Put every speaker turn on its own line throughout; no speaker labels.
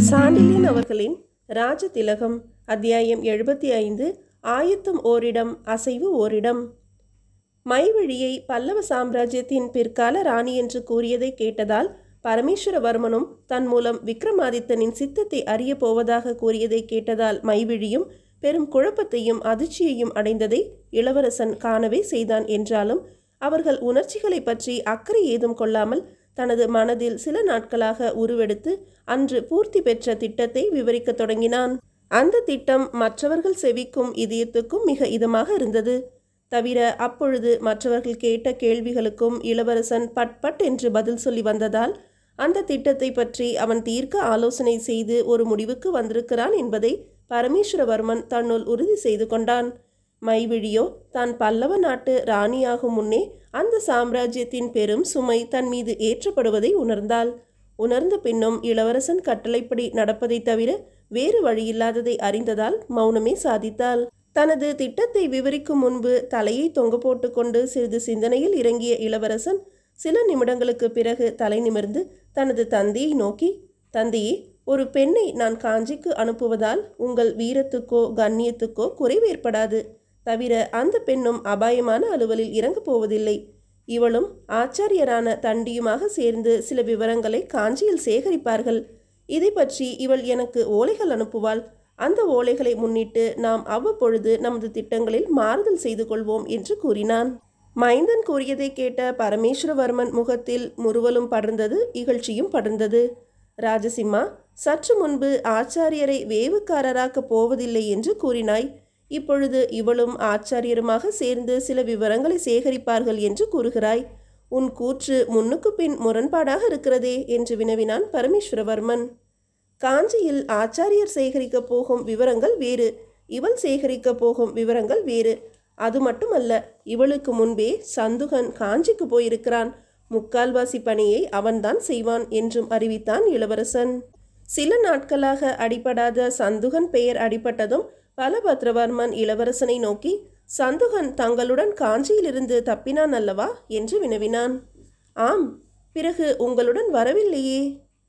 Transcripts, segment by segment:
சாண்டில்யன் அவர்களின் ராஜதிலகம் அத்தியாயம் எழுபத்தி ஐந்து ஆயத்தம் ஓரிடம் அசைவு ஓரிடம் மைவழியை பல்லவ சாம்ராஜ்யத்தின் பிற்கால ராணி என்று கூறியதை கேட்டதால் பரமேஸ்வரவர்மனும் தன் மூலம் விக்ரமாதித்தனின் சித்தத்தை அறியப் போவதாக கூறியதை கேட்டதால் மைவிழியும் பெரும் குழப்பத்தையும் அதிர்ச்சியையும் அடைந்ததை இளவரசன் காணவே செய்தான் என்றாலும் அவர்கள் உணர்ச்சிகளை பற்றி அக்கறை ஏதும் கொள்ளாமல் தனது மனதில் சில நாட்களாக உருவெடுத்து அன்று பூர்த்தி பெற்ற திட்டத்தை விவரிக்கத் தொடங்கினான் அந்த திட்டம் மற்றவர்கள் செவிக்கும் இதயத்துக்கும் மிக இதமாக இருந்தது தவிர அப்பொழுது மற்றவர்கள் கேட்ட கேள்விகளுக்கும் இளவரசன் பட் பட் என்று பதில் சொல்லி வந்ததால் அந்த திட்டத்தை பற்றி அவன் தீர்க்க ஆலோசனை செய்து ஒரு முடிவுக்கு வந்திருக்கிறான் என்பதை பரமேஸ்வரவர்மன் தன்னுள் உறுதி செய்து கொண்டான் மைவிழியோ தான் பல்லவ நாட்டு ராணியாகும் முன்னே அந்த சாம்ராஜ்யத்தின் பெரும் சுமை தன் மீது ஏற்றப்படுவதை உணர்ந்தாள் உணர்ந்த பின்னும் இளவரசன் கட்டளைப்படி நடப்பதைத் தவிர வேறு வழியில்லாததை அறிந்ததால் மௌனமே சாதித்தாள் தனது திட்டத்தை விவரிக்கும் முன்பு தலையை தொங்க போட்டுக்கொண்டு சிறிது சிந்தனையில் இறங்கிய இளவரசன் சில நிமிடங்களுக்கு பிறகு தலை நிமிர்ந்து தனது தந்தையை நோக்கி தந்தையே ஒரு பெண்ணை நான் காஞ்சிக்கு அனுப்புவதால் உங்கள் வீரத்துக்கோ கண்ணியத்துக்கோ குறைவு ஏற்படாது தவிர அந்த பெண்ணும் அபாயமான அலுவலில் இறங்கப் போவதில்லை இவளும் ஆச்சாரியரான தண்டியுமாக சேர்ந்து சில விவரங்களை காஞ்சியில் சேகரிப்பார்கள் இதை பற்றி இவள் எனக்கு ஓலைகள் அனுப்புவாள் அந்த ஓலைகளை முன்னிட்டு நாம் அவ்வப்பொழுது நமது திட்டங்களில் மாறுதல் செய்து கொள்வோம் என்று கூறினான் மைந்தன் கூறியதை கேட்ட பரமேஸ்வரவர்மன் முகத்தில் முறுவலும் படர்ந்தது இகழ்ச்சியும் படர்ந்தது ராஜசிம்மா சற்று முன்பு ஆச்சாரியரை வேவுக்காரராக்கப் போவதில்லை என்று கூறினாய் இப்பொழுது இவளும் ஆச்சாரியருமாக சேர்ந்து சில விவரங்களை சேகரிப்பார்கள் என்று கூறுகிறாய் உன் கூற்று முன்னுக்கு பின் முரண்பாடாக இருக்கிறதே என்று வினவினான் பரமேஸ்வரவர்மன் காஞ்சியில் ஆச்சாரியர் சேகரிக்கப் போகும் விவரங்கள் வேறு இவள் சேகரிக்கப் போகும் விவரங்கள் வேறு அது மட்டுமல்ல இவளுக்கு முன்பே சந்துகன் காஞ்சிக்கு போயிருக்கிறான் முக்கால்வாசி பணியை அவன்தான் செய்வான் என்றும் அறிவித்தான் இளவரசன் சில நாட்களாக அடிபடாத சந்துகன் பெயர் அடிபட்டதும் பலபத்ரவர்மன் இளவரசனை நோக்கி சந்துகன் தங்களுடன் காஞ்சியிலிருந்து தப்பினான் அல்லவா என்று வினவினான் ஆம் பிறகு உங்களுடன் வரவில்லையே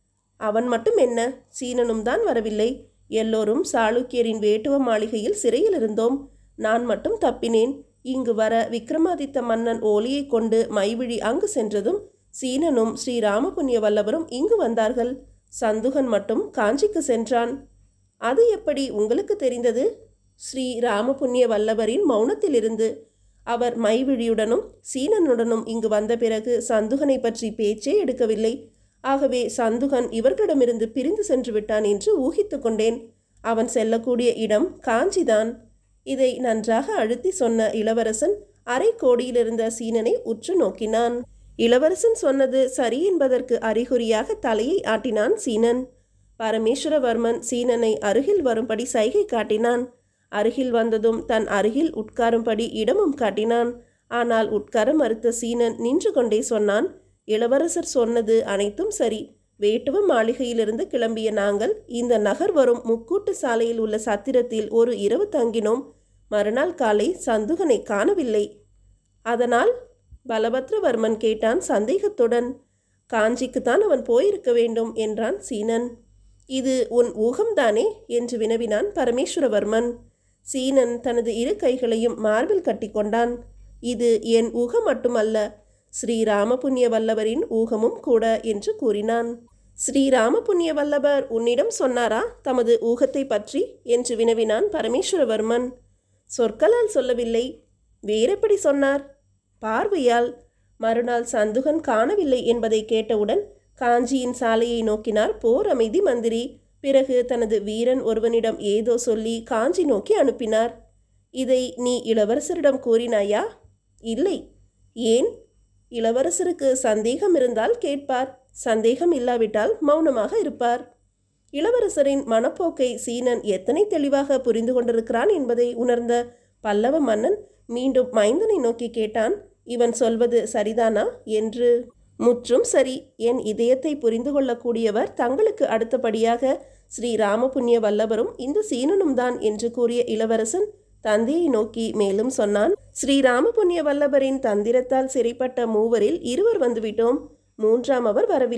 அவன் மட்டும் என்ன சீனனும் தான் வரவில்லை எல்லோரும் சாளுக்கியரின் வேட்டுவ மாளிகையில் சிறையில் இருந்தோம் நான் மட்டும் தப்பினேன் இங்கு வர விக்ரமாதித்த மன்னன் ஓலியை கொண்டு மைவிழி அங்கு சென்றதும் சீனனும் ஸ்ரீ ராமபுண்ணிய வல்லவரும் இங்கு வந்தார்கள் சந்துகன் மட்டும் காஞ்சிக்கு சென்றான் அது எப்படி உங்களுக்கு தெரிந்தது ஸ்ரீ ராமபுண்ணிய வல்லவரின் மௌனத்திலிருந்து அவர் மைவிழியுடனும் சீனனுடனும் இங்கு வந்த பிறகு சந்துகனை பற்றி பேச்சே எடுக்கவில்லை ஆகவே சந்துகன் இவர்களிடமிருந்து பிரிந்து சென்று விட்டான் என்று ஊகித்து கொண்டேன் அவன் செல்லக்கூடிய இடம் காஞ்சிதான் இதை நன்றாக அழுத்தி சொன்ன இளவரசன் அரை கோடியிலிருந்த சீனனை உற்று நோக்கினான் இளவரசன் சொன்னது சரி என்பதற்கு அறிகுறியாக தலையை ஆட்டினான் சீனன் பரமேஸ்வரவர்மன் சீனனை அருகில் வரும்படி சைகை காட்டினான் அருகில் வந்ததும் தன் அருகில் உட்காரும்படி இடமும் காட்டினான் ஆனால் உட்கார மறுத்த சீனன் நின்று கொண்டே சொன்னான் இளவரசர் சொன்னது அனைத்தும் சரி வேட்டுவ மாளிகையிலிருந்து கிளம்பிய நாங்கள் இந்த நகர் வரும் முக்கூட்டு சாலையில் உள்ள சத்திரத்தில் ஒரு இரவு தங்கினோம் மறுநாள் காலை சந்துகனை காணவில்லை அதனால் பலபத்ரவர்மன் கேட்டான் சந்தேகத்துடன் காஞ்சிக்குத்தான் அவன் போயிருக்க வேண்டும் என்றான் சீனன் இது உன் ஊகம்தானே என்று வினவினான் பரமேஸ்வரவர்மன் சீனன் தனது இரு கைகளையும் மார்பில் கட்டிக்கொண்டான் இது என் ஊகம் மட்டுமல்ல ஸ்ரீராமபுண்ணிய வல்லவரின் ஊகமும் கூட என்று கூறினான் ஸ்ரீராமபுண்ணிய வல்லவர் உன்னிடம் சொன்னாரா தமது ஊகத்தை பற்றி என்று வினவினான் பரமேஸ்வரவர்மன் சொற்களால் சொல்லவில்லை வேறெப்படி சொன்னார் பார்வையால் மறுநாள் சந்துகன் காணவில்லை என்பதை கேட்டவுடன் காஞ்சியின் சாலையை நோக்கினார் போர் அமைதி மந்திரி பிறகு தனது வீரன் ஒருவனிடம் ஏதோ சொல்லி காஞ்சி நோக்கி அனுப்பினார் இதை நீ இளவரசரிடம் கூறினாயா இல்லை ஏன் இளவரசருக்கு சந்தேகம் இருந்தால் கேட்பார் சந்தேகம் இல்லாவிட்டால் மௌனமாக இருப்பார் இளவரசரின் மனப்போக்கை சீனன் எத்தனை தெளிவாக புரிந்து கொண்டிருக்கிறான் என்பதை உணர்ந்த பல்லவ மன்னன் மீண்டும் மைந்தனை நோக்கி கேட்டான் இவன் சொல்வது சரிதானா என்று முற்றும் சரி என் இதயத்தை புரிந்து கொள்ளக்கூடியவர் தங்களுக்கு அடுத்தபடியாக ஸ்ரீ ராமபுண்ணிய வல்லவரும் இந்த சீனனும் தான் என்று கூறிய இளவரசன் தந்தையை நோக்கி மேலும் சொன்னான் ஸ்ரீ ராமபுண்ணிய வல்லபரின் தந்திரத்தால் சிறைப்பட்ட மூவரில் இருவர் வந்துவிட்டோம் மூன்றாம் அவர் வரவில்லை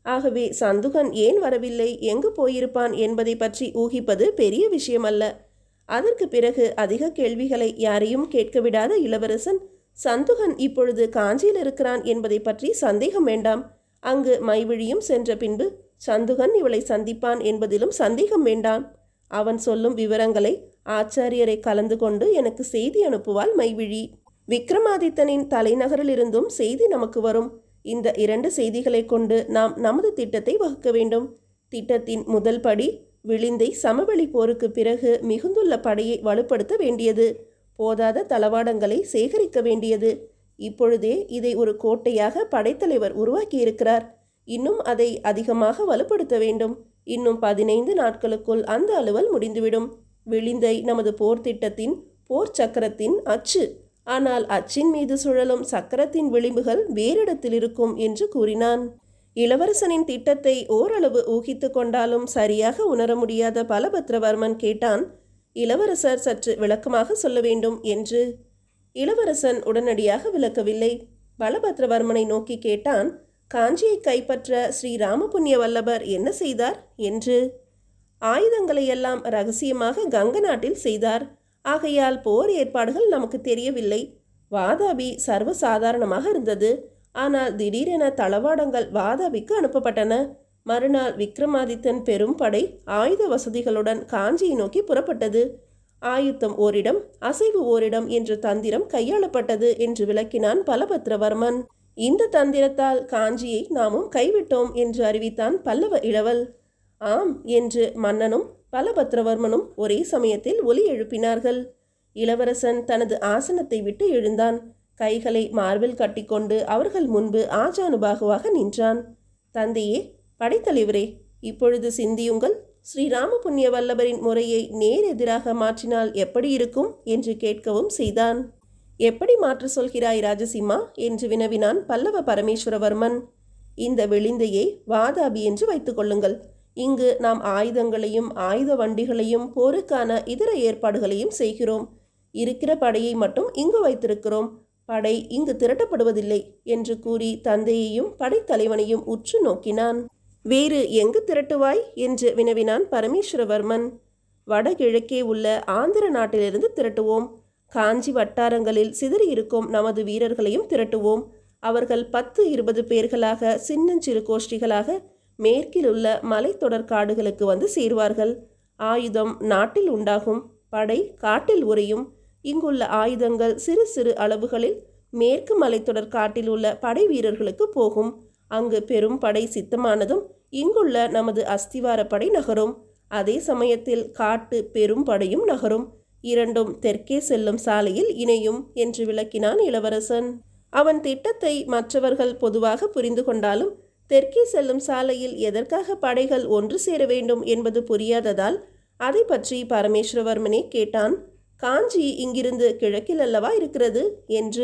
ஆகவே சந்துகன் ஏன் வரவில்லை எங்கு போயிருப்பான் என்பதை பற்றி ஊகிப்பது பெரிய விஷயமல்ல அதற்கு பிறகு அதிக கேள்விகளை யாரையும் கேட்க விடாத இளவரசன் சந்துகன் இப்பொழுது காஞ்சியில் இருக்கிறான் என்பதை பற்றி சந்தேகம் வேண்டாம் அங்கு மைவிழியும் சென்ற பின்பு சந்துகன் இவளை சந்திப்பான் என்பதிலும் சந்தேகம் வேண்டாம் அவன் சொல்லும் விவரங்களை ஆச்சாரியரை கலந்து கொண்டு எனக்கு செய்தி அனுப்புவாள் மைவிழி விக்ரமாதித்தனின் தலைநகரிலிருந்தும் செய்தி நமக்கு வரும் இந்த இரண்டு செய்திகளை கொண்டு நாம் நமது திட்டத்தை வகுக்க வேண்டும் திட்டத்தின் முதல் படி விளிந்தை சமவெளி போருக்கு பிறகு மிகுந்துள்ள படையை வலுப்படுத்த வேண்டியது போதாத தளவாடங்களை சேகரிக்க வேண்டியது இப்பொழுதே இதை ஒரு கோட்டையாக படைத்தலைவர் உருவாக்கியிருக்கிறார் இன்னும் அதை அதிகமாக வலுப்படுத்த வேண்டும் இன்னும் பதினைந்து நாட்களுக்குள் அந்த அலுவல் முடிந்துவிடும் விளிந்தை நமது போர் திட்டத்தின் போர் சக்கரத்தின் அச்சு ஆனால் அச்சின் மீது சுழலும் சக்கரத்தின் விளிம்புகள் வேறிடத்தில் இருக்கும் என்று கூறினான் இளவரசனின் திட்டத்தை ஓரளவு ஊகித்து கொண்டாலும் சரியாக உணர முடியாத பலபத்ரவர்மன் கேட்டான் இளவரசர் சற்று விளக்கமாக சொல்ல வேண்டும் என்று இளவரசன் உடனடியாக விளக்கவில்லை பலபத்ரவர்மனை நோக்கி கேட்டான் காஞ்சியை கைப்பற்ற ஸ்ரீ ராமபுண்ணிய வல்லபர் என்ன செய்தார் என்று ஆயுதங்களை எல்லாம் ரகசியமாக கங்க நாட்டில் செய்தார் ஆகையால் போர் ஏற்பாடுகள் நமக்கு தெரியவில்லை வாதாபி சர்வசாதாரணமாக இருந்தது ஆனால் திடீரென தளவாடங்கள் வாதாபிக்கு அனுப்பப்பட்டன மறுநாள் விக்ரமாதித்தன் பெரும் படை ஆயுத வசதிகளுடன் காஞ்சியை நோக்கி புறப்பட்டது ஆயுத்தம் ஓரிடம் அசைவு ஓரிடம் என்ற தந்திரம் கையாளப்பட்டது என்று விளக்கினான் பலபத்ரவர்மன் இந்த தந்திரத்தால் காஞ்சியை நாமும் கைவிட்டோம் என்று அறிவித்தான் பல்லவ இளவல் ஆம் என்று மன்னனும் பலபத்ரவர்மனும் ஒரே சமயத்தில் ஒலி எழுப்பினார்கள் இளவரசன் தனது ஆசனத்தை விட்டு எழுந்தான் கைகளை மார்பில் கட்டிக்கொண்டு அவர்கள் முன்பு ஆஜானுபாகுவாக நின்றான் தந்தையே படைத்தலைவரே இப்பொழுது சிந்தியுங்கள் ஸ்ரீராம புண்ணிய வல்லபரின் முறையை நேர் எதிராக மாற்றினால் எப்படி இருக்கும் என்று கேட்கவும் செய்தான் எப்படி மாற்ற சொல்கிறாய் ராஜசிம்மா என்று வினவினான் பல்லவ பரமேஸ்வரவர்மன் இந்த விளிந்தையை வாதாபி என்று வைத்துக் கொள்ளுங்கள் இங்கு நாம் ஆயுதங்களையும் ஆயுத வண்டிகளையும் போருக்கான இதர ஏற்பாடுகளையும் செய்கிறோம் இருக்கிற படையை மட்டும் இங்கு வைத்திருக்கிறோம் படை இங்கு திரட்டப்படுவதில்லை என்று கூறி தந்தையையும் படைத்தலைவனையும் உற்று நோக்கினான் வேறு எங்கு திரட்டுவாய் என்று வினவினான் பரமேஸ்வரவர்மன் வடகிழக்கே உள்ள ஆந்திர நாட்டிலிருந்து திரட்டுவோம் காஞ்சி வட்டாரங்களில் சிதறியிருக்கும் நமது வீரர்களையும் திரட்டுவோம் அவர்கள் பத்து இருபது பேர்களாக சின்னஞ்சிறு கோஷ்டிகளாக மேற்கில் உள்ள மலைத்தொடர் காடுகளுக்கு வந்து சேருவார்கள் ஆயுதம் நாட்டில் உண்டாகும் படை காட்டில் உறையும் இங்குள்ள ஆயுதங்கள் சிறு சிறு அளவுகளில் மேற்கு மலைத்தொடர் காட்டில் உள்ள படை வீரர்களுக்கு போகும் அங்கு பெரும் படை சித்தமானதும் இங்குள்ள நமது அஸ்திவார படை நகரும் அதே சமயத்தில் காட்டு பெரும் படையும் நகரும் இரண்டும் தெற்கே செல்லும் சாலையில் இணையும் என்று விளக்கினான் இளவரசன் அவன் திட்டத்தை மற்றவர்கள் பொதுவாக புரிந்து கொண்டாலும் தெற்கே செல்லும் சாலையில் எதற்காக படைகள் ஒன்று சேர வேண்டும் என்பது புரியாததால் அதை பற்றி பரமேஸ்வரவர்மனே கேட்டான் காஞ்சி இங்கிருந்து கிழக்கில் அல்லவா இருக்கிறது என்று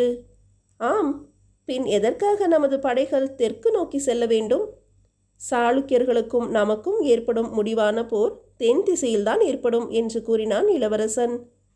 ஆம் பின் எதற்காக நமது படைகள் தெற்கு நோக்கி செல்ல வேண்டும் சாளுக்கியர்களுக்கும் நமக்கும் ஏற்படும் முடிவான போர் தென் திசையில்தான் ஏற்படும் என்று கூறினான் இளவரசன்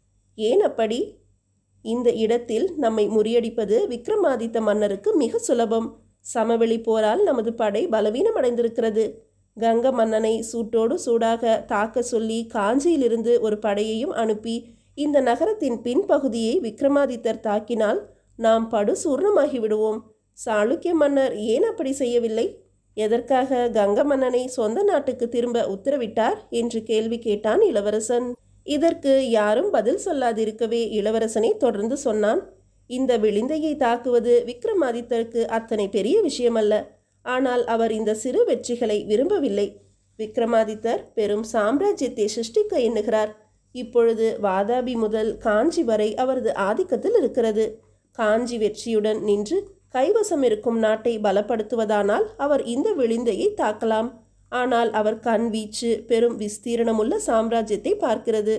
ஏன் அப்படி இந்த இடத்தில் நம்மை முறியடிப்பது விக்ரமாதித்த மன்னருக்கு மிக சுலபம் சமவெளி போரால் நமது படை பலவீனமடைந்திருக்கிறது கங்க மன்னனை சூட்டோடு சூடாக தாக்க சொல்லி காஞ்சியிலிருந்து ஒரு படையையும் அனுப்பி இந்த நகரத்தின் பின்பகுதியை விக்ரமாதித்தர் தாக்கினால் நாம் படு சூர்ணமாகி விடுவோம் சாளுக்கிய மன்னர் ஏன் அப்படி செய்யவில்லை எதற்காக கங்க மன்னனை சொந்த நாட்டுக்கு திரும்ப உத்தரவிட்டார் என்று கேள்வி கேட்டான் இளவரசன் இதற்கு யாரும் பதில் சொல்லாதிருக்கவே இளவரசனை தொடர்ந்து சொன்னான் இந்த விளிந்தையை தாக்குவது விக்ரமாதித்தருக்கு அத்தனை பெரிய விஷயமல்ல ஆனால் அவர் இந்த சிறு வெற்றிகளை விரும்பவில்லை விக்ரமாதித்தர் பெரும் சாம்ராஜ்யத்தை சிருஷ்டிக்க எண்ணுகிறார் இப்பொழுது வாதாபி முதல் காஞ்சி வரை அவரது ஆதிக்கத்தில் இருக்கிறது காஞ்சி வெற்றியுடன் நின்று கைவசம் இருக்கும் நாட்டை பலப்படுத்துவதானால் அவர் இந்த விளிந்தையை தாக்கலாம் ஆனால் அவர் கண் வீச்சு பெரும் விஸ்தீரணமுள்ள சாம்ராஜ்யத்தை பார்க்கிறது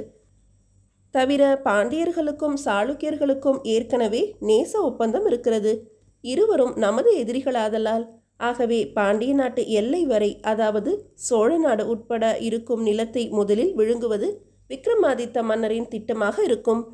தவிர பாண்டியர்களுக்கும் சாளுக்கியர்களுக்கும் ஏற்கனவே நேச ஒப்பந்தம் இருக்கிறது இருவரும் நமது எதிரிகளாதலால் ஆகவே பாண்டிய நாட்டு எல்லை வரை அதாவது சோழ நாடு உட்பட இருக்கும் நிலத்தை முதலில் விழுங்குவது விக்ரமாதித்த மன்னரின் திட்டமாக இருக்கும்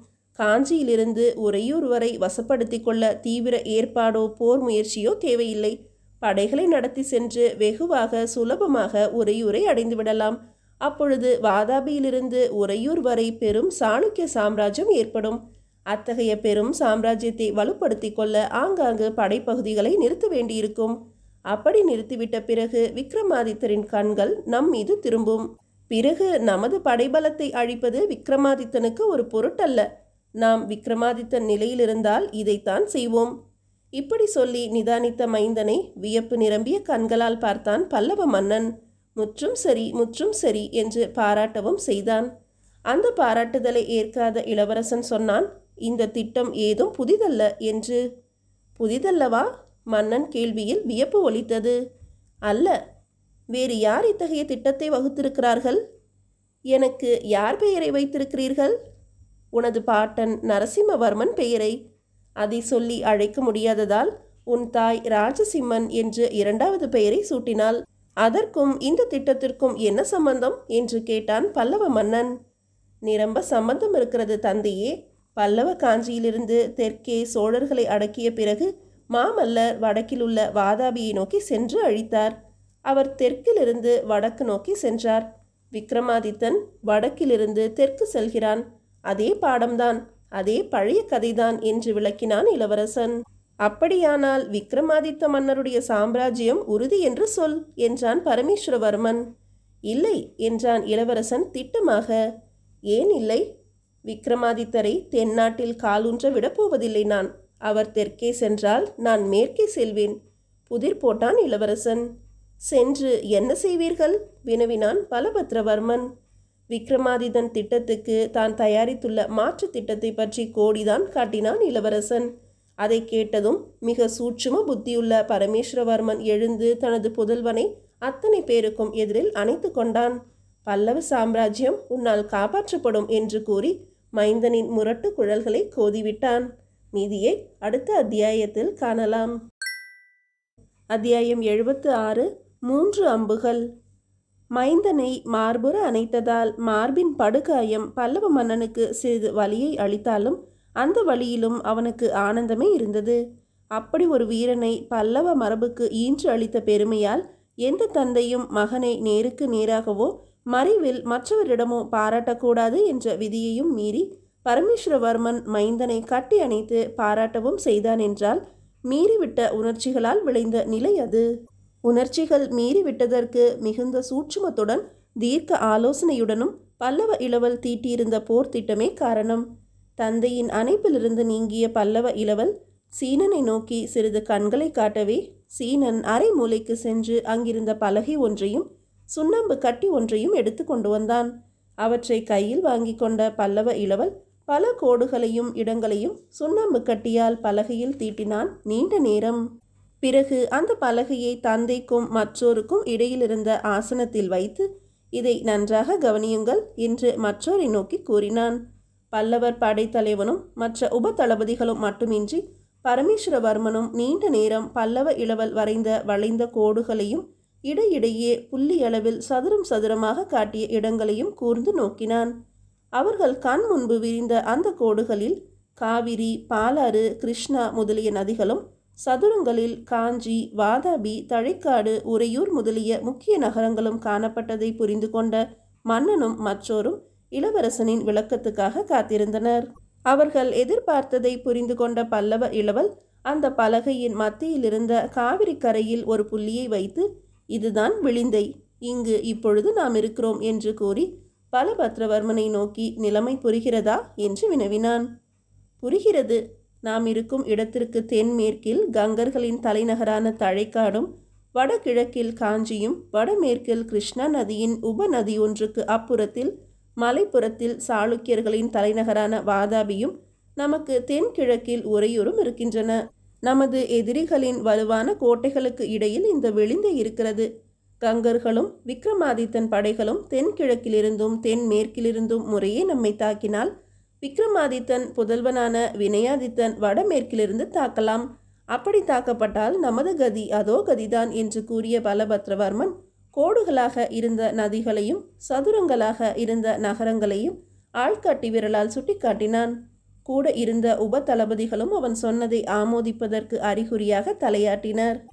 காஞ்சியிலிருந்து உறையூர் வரை வசப்படுத்திக் கொள்ள தீவிர ஏற்பாடோ போர் முயற்சியோ தேவையில்லை படைகளை நடத்தி சென்று வெகுவாக சுலபமாக உறையூரை அடைந்துவிடலாம் அப்பொழுது வாதாபியிலிருந்து உறையூர் வரை பெரும் சாளுக்கிய சாம்ராஜ்யம் ஏற்படும் அத்தகைய பெரும் சாம்ராஜ்யத்தை வலுப்படுத்திக் கொள்ள ஆங்காங்கு படைப்பகுதிகளை நிறுத்த வேண்டியிருக்கும் அப்படி நிறுத்திவிட்ட பிறகு விக்ரமாதித்தரின் கண்கள் நம் மீது திரும்பும் பிறகு நமது படைபலத்தை அழிப்பது விக்ரமாதித்தனுக்கு ஒரு பொருட்டல்ல நாம் விக்ரமாதித்தன் நிலையில் இருந்தால் இதைத்தான் செய்வோம் இப்படி சொல்லி நிதானித்த மைந்தனை வியப்பு நிரம்பிய கண்களால் பார்த்தான் பல்லவ மன்னன் முற்றும் சரி முற்றும் சரி என்று பாராட்டவும் செய்தான் அந்த பாராட்டுதலை ஏற்காத இளவரசன் சொன்னான் இந்த திட்டம் ஏதும் புதிதல்ல என்று புதிதல்லவா மன்னன் கேள்வியில் வியப்பு ஒலித்தது அல்ல வேறு யார் இத்தகைய திட்டத்தை வகுத்திருக்கிறார்கள் எனக்கு யார் பெயரை வைத்திருக்கிறீர்கள் உனது பாட்டன் நரசிம்மவர்மன் பெயரை அதை சொல்லி அழைக்க முடியாததால் உன் தாய் ராஜசிம்மன் என்று இரண்டாவது பெயரை சூட்டினாள் அதற்கும் இந்த திட்டத்திற்கும் என்ன சம்பந்தம் என்று கேட்டான் பல்லவ மன்னன் நிரம்ப சம்பந்தம் இருக்கிறது தந்தையே பல்லவ காஞ்சியிலிருந்து தெற்கே சோழர்களை அடக்கிய பிறகு மாமல்லர் வடக்கில் உள்ள வாதாபியை நோக்கி சென்று அழித்தார் அவர் தெற்கிலிருந்து வடக்கு நோக்கி சென்றார் விக்ரமாதித்தன் வடக்கிலிருந்து தெற்கு செல்கிறான் அதே பாடம்தான் அதே பழைய கதைதான் என்று விளக்கினான் இளவரசன் அப்படியானால் விக்ரமாதித்த மன்னருடைய சாம்ராஜ்யம் உறுதி என்று சொல் என்றான் பரமேஸ்வரவர்மன் இல்லை என்றான் இளவரசன் திட்டமாக ஏன் இல்லை விக்ரமாதித்தரை தென்னாட்டில் காலூன்ற விடப்போவதில்லை நான் அவர் தெற்கே சென்றால் நான் மேற்கே செல்வேன் புதிர் போட்டான் இளவரசன் சென்று என்ன செய்வீர்கள் வினவினான் பலபத்ரவர்மன் விக்ரமாதித்தன் திட்டத்துக்கு தான் தயாரித்துள்ள மாற்று திட்டத்தை பற்றி கோடிதான் காட்டினான் இளவரசன் அதை கேட்டதும் மிக சூட்சும புத்தியுள்ள பரமேஸ்வரவர்மன் எழுந்து தனது புதல்வனை அத்தனை பேருக்கும் எதிரில் அணைத்து கொண்டான் பல்லவ சாம்ராஜ்யம் உன்னால் காப்பாற்றப்படும் என்று கூறி மைந்தனின் முரட்டு குழல்களை கோதிவிட்டான் மீதியை அடுத்த அத்தியாயத்தில் காணலாம் அத்தியாயம் எழுபத்து ஆறு மூன்று அம்புகள் மைந்தனை மார்புற அணைத்ததால் மார்பின் படுகாயம் பல்லவ மன்னனுக்கு சிறிது வலியை அளித்தாலும் அந்த வழியிலும் அவனுக்கு ஆனந்தமே இருந்தது அப்படி ஒரு வீரனை பல்லவ மரபுக்கு ஈன்று அளித்த பெருமையால் எந்த தந்தையும் மகனை நேருக்கு நேராகவோ மறைவில் மற்றவரிடமோ பாராட்டக்கூடாது என்ற விதியையும் மீறி பரமேஸ்வரவர்மன் மைந்தனை கட்டி அணைத்து பாராட்டவும் செய்தான் என்றால் மீறிவிட்ட உணர்ச்சிகளால் விளைந்த நிலை அது உணர்ச்சிகள் மீறிவிட்டதற்கு மிகுந்த சூட்சுமத்துடன் தீர்க்க ஆலோசனையுடனும் பல்லவ இளவல் தீட்டியிருந்த போர் திட்டமே காரணம் தந்தையின் அணைப்பிலிருந்து நீங்கிய பல்லவ இளவல் சீனனை நோக்கி சிறிது கண்களை காட்டவே சீனன் அரை மூலைக்கு சென்று அங்கிருந்த பலகை ஒன்றையும் சுண்ணாம்பு கட்டி ஒன்றையும் எடுத்து கொண்டு வந்தான் அவற்றை கையில் வாங்கி கொண்ட பல்லவ இளவல் பல கோடுகளையும் இடங்களையும் சுண்ணாம்பு கட்டியால் பலகையில் தீட்டினான் நீண்ட நேரம் பிறகு அந்த பலகையை தந்தைக்கும் மற்றோருக்கும் இடையிலிருந்த ஆசனத்தில் வைத்து இதை நன்றாக கவனியுங்கள் என்று மற்றோரை நோக்கி கூறினான் பல்லவர் படைத்தலைவனும் மற்ற உப தளபதிகளும் மட்டுமின்றி பரமேஸ்வரவர்மனும் நீண்ட நேரம் பல்லவ இளவல் வரைந்த வளைந்த கோடுகளையும் இடையிடையே புள்ளியளவில் சதுரம் சதுரமாக காட்டிய இடங்களையும் கூர்ந்து நோக்கினான் அவர்கள் கண் முன்பு விரிந்த அந்த கோடுகளில் காவிரி பாலாறு கிருஷ்ணா முதலிய நதிகளும் சதுரங்களில் காஞ்சி வாதாபி தழைக்காடு உறையூர் முதலிய முக்கிய நகரங்களும் காணப்பட்டதை புரிந்து கொண்ட மன்னனும் மற்றோரும் இளவரசனின் விளக்கத்துக்காக காத்திருந்தனர் அவர்கள் எதிர்பார்த்ததை புரிந்து கொண்ட பல்லவ இளவல் அந்த பலகையின் மத்தியில் இருந்த காவிரி கரையில் ஒரு புள்ளியை வைத்து இதுதான் விளிந்தை இங்கு இப்பொழுது நாம் இருக்கிறோம் என்று கூறி பலபத்ரவர்மனை நோக்கி நிலைமை புரிகிறதா என்று வினவினான் புரிகிறது நாம் இருக்கும் இடத்திற்கு தென்மேற்கில் கங்கர்களின் தலைநகரான தழைக்காடும் வடகிழக்கில் காஞ்சியும் வடமேற்கில் கிருஷ்ணா நதியின் உபநதி ஒன்றுக்கு அப்புறத்தில் மலைப்புறத்தில் சாளுக்கியர்களின் தலைநகரான வாதாபியும் நமக்கு தென்கிழக்கில் உறையூரும் இருக்கின்றன நமது எதிரிகளின் வலுவான கோட்டைகளுக்கு இடையில் இந்த விளிந்தை இருக்கிறது கங்கர்களும் விக்ரமாதித்தன் படைகளும் தென்கிழக்கிலிருந்தும் தென்மேற்கிலிருந்தும் முறையே நம்மை தாக்கினால் விக்ரமாதித்தன் புதல்வனான வினயாதித்தன் வடமேற்கிலிருந்து தாக்கலாம் அப்படி தாக்கப்பட்டால் நமது கதி அதோ கதிதான் என்று கூறிய பலபத்ரவர்மன் கோடுகளாக இருந்த நதிகளையும் சதுரங்களாக இருந்த நகரங்களையும் ஆள்காட்டி விரலால் சுட்டிக்காட்டினான் கூட இருந்த உப தளபதிகளும் அவன் சொன்னதை ஆமோதிப்பதற்கு அறிகுறியாக தலையாட்டினர்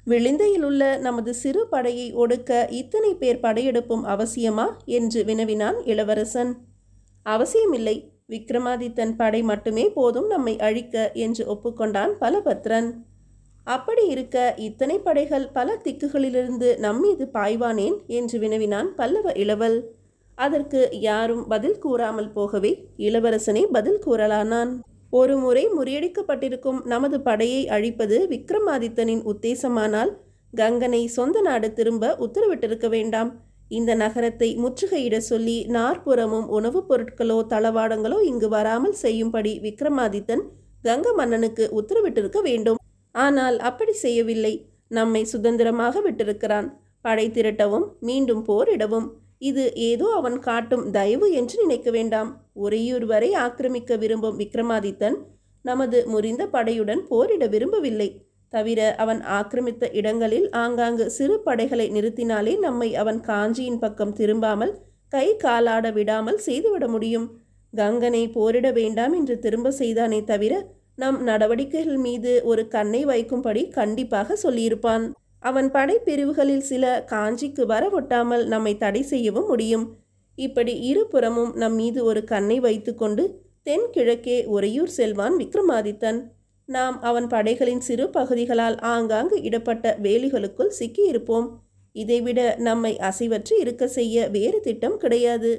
விளிந்தையில் உள்ள நமது சிறு படையை ஒடுக்க இத்தனை பேர் படையெடுப்பும் அவசியமா என்று வினவினான் இளவரசன் அவசியமில்லை விக்ரமாதித்தன் படை மட்டுமே போதும் நம்மை அழிக்க என்று ஒப்புக்கொண்டான் பலபத்ரன் அப்படி இருக்க இத்தனை படைகள் பல திக்குகளிலிருந்து நம்மீது பாய்வானேன் என்று வினவினான் பல்லவ இளவல் அதற்கு யாரும் பதில் கூறாமல் போகவே இளவரசனே பதில் கூறலானான் ஒரு முறை முறியடிக்கப்பட்டிருக்கும் நமது படையை அழிப்பது விக்ரமாதித்தனின் உத்தேசமானால் கங்கனை சொந்த நாடு திரும்ப உத்தரவிட்டிருக்க வேண்டாம் இந்த நகரத்தை முற்றுகையிட சொல்லி நாற்புறமும் உணவுப் பொருட்களோ தளவாடங்களோ இங்கு வராமல் செய்யும்படி விக்ரமாதித்தன் கங்க மன்னனுக்கு உத்தரவிட்டிருக்க வேண்டும் ஆனால் அப்படி செய்யவில்லை நம்மை சுதந்திரமாக விட்டிருக்கிறான் படை திரட்டவும் மீண்டும் போரிடவும் இது ஏதோ அவன் காட்டும் தயவு என்று நினைக்க வேண்டாம் உறையூர் வரை ஆக்கிரமிக்க விரும்பும் விக்ரமாதித்தன் நமது முறிந்த படையுடன் போரிட விரும்பவில்லை தவிர அவன் ஆக்கிரமித்த இடங்களில் ஆங்காங்கு சிறு படைகளை நிறுத்தினாலே நம்மை அவன் காஞ்சியின் பக்கம் திரும்பாமல் கை காலாட விடாமல் செய்துவிட முடியும் கங்கனை போரிட வேண்டாம் என்று திரும்ப செய்தானே தவிர நம் நடவடிக்கைகள் மீது ஒரு கண்ணை வைக்கும்படி கண்டிப்பாக சொல்லியிருப்பான் அவன் படைப்பிரிவுகளில் சில காஞ்சிக்கு வரவொட்டாமல் நம்மை தடை செய்யவும் முடியும் இப்படி இருபுறமும் நம் மீது ஒரு கண்ணை வைத்துக்கொண்டு தென்கிழக்கே உறையூர் செல்வான் விக்ரமாதித்தன் நாம் அவன் படைகளின் சிறு பகுதிகளால் ஆங்காங்கு இடப்பட்ட வேலிகளுக்குள் சிக்கியிருப்போம் இதைவிட நம்மை அசைவற்று இருக்க செய்ய வேறு திட்டம் கிடையாது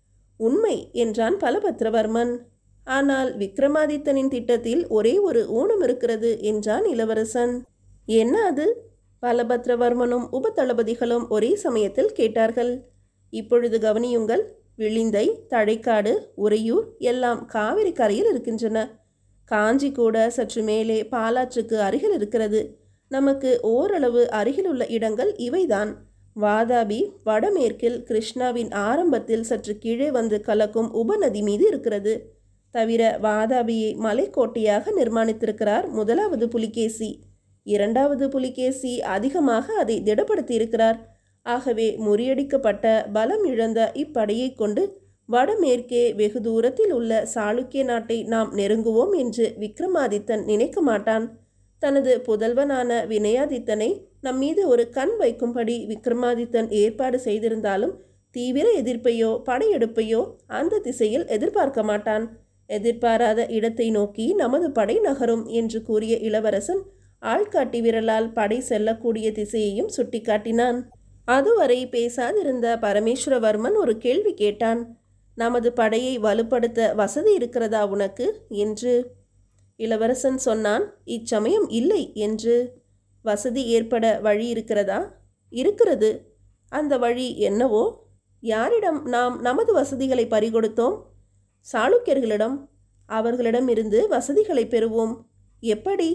உண்மை என்றான் பலபத்ரவர்மன் ஆனால் விக்ரமாதித்தனின் திட்டத்தில் ஒரே ஒரு ஊனம் இருக்கிறது என்றான் இளவரசன் என்ன அது பலபத்ரவர்மனும் உபதளபதிகளும் ஒரே சமயத்தில் கேட்டார்கள் இப்பொழுது கவனியுங்கள் விளிந்தை தழைக்காடு உறையூர் எல்லாம் காவிரி கரையில் இருக்கின்றன காஞ்சி கூட சற்று மேலே பாலாற்றுக்கு அருகில் இருக்கிறது நமக்கு ஓரளவு அருகிலுள்ள இடங்கள் இவைதான் வாதாபி வடமேற்கில் கிருஷ்ணாவின் ஆரம்பத்தில் சற்று கீழே வந்து கலக்கும் உபநதி மீது இருக்கிறது தவிர வாதாபியை மலைக்கோட்டையாக நிர்மாணித்திருக்கிறார் முதலாவது புலிகேசி இரண்டாவது புலிகேசி அதிகமாக அதை திடப்படுத்தியிருக்கிறார் ஆகவே முறியடிக்கப்பட்ட பலம் இழந்த இப்படையை கொண்டு வடமேற்கே வெகு தூரத்தில் உள்ள சாளுக்கிய நாட்டை நாம் நெருங்குவோம் என்று விக்ரமாதித்தன் நினைக்க மாட்டான் தனது புதல்வனான வினயாதித்தனை நம்மீது ஒரு கண் வைக்கும்படி விக்ரமாதித்தன் ஏற்பாடு செய்திருந்தாலும் தீவிர எதிர்ப்பையோ படையெடுப்பையோ அந்த திசையில் எதிர்பார்க்க மாட்டான் எதிர்பாராத இடத்தை நோக்கி நமது படை நகரும் என்று கூறிய இளவரசன் ஆள்காட்டி விரலால் படை செல்லக்கூடிய திசையையும் சுட்டிக்காட்டினான் அதுவரை பேசாதிருந்த பரமேஸ்வரவர்மன் ஒரு கேள்வி கேட்டான் நமது படையை வலுப்படுத்த வசதி இருக்கிறதா உனக்கு என்று இளவரசன் சொன்னான் இச்சமயம் இல்லை என்று வசதி ஏற்பட வழி இருக்கிறதா இருக்கிறது அந்த வழி என்னவோ யாரிடம் நாம் நமது வசதிகளை பறிகொடுத்தோம் சாளுக்கியர்களிடம் அவர்களிடமிருந்து வசதிகளை பெறுவோம் எப்படி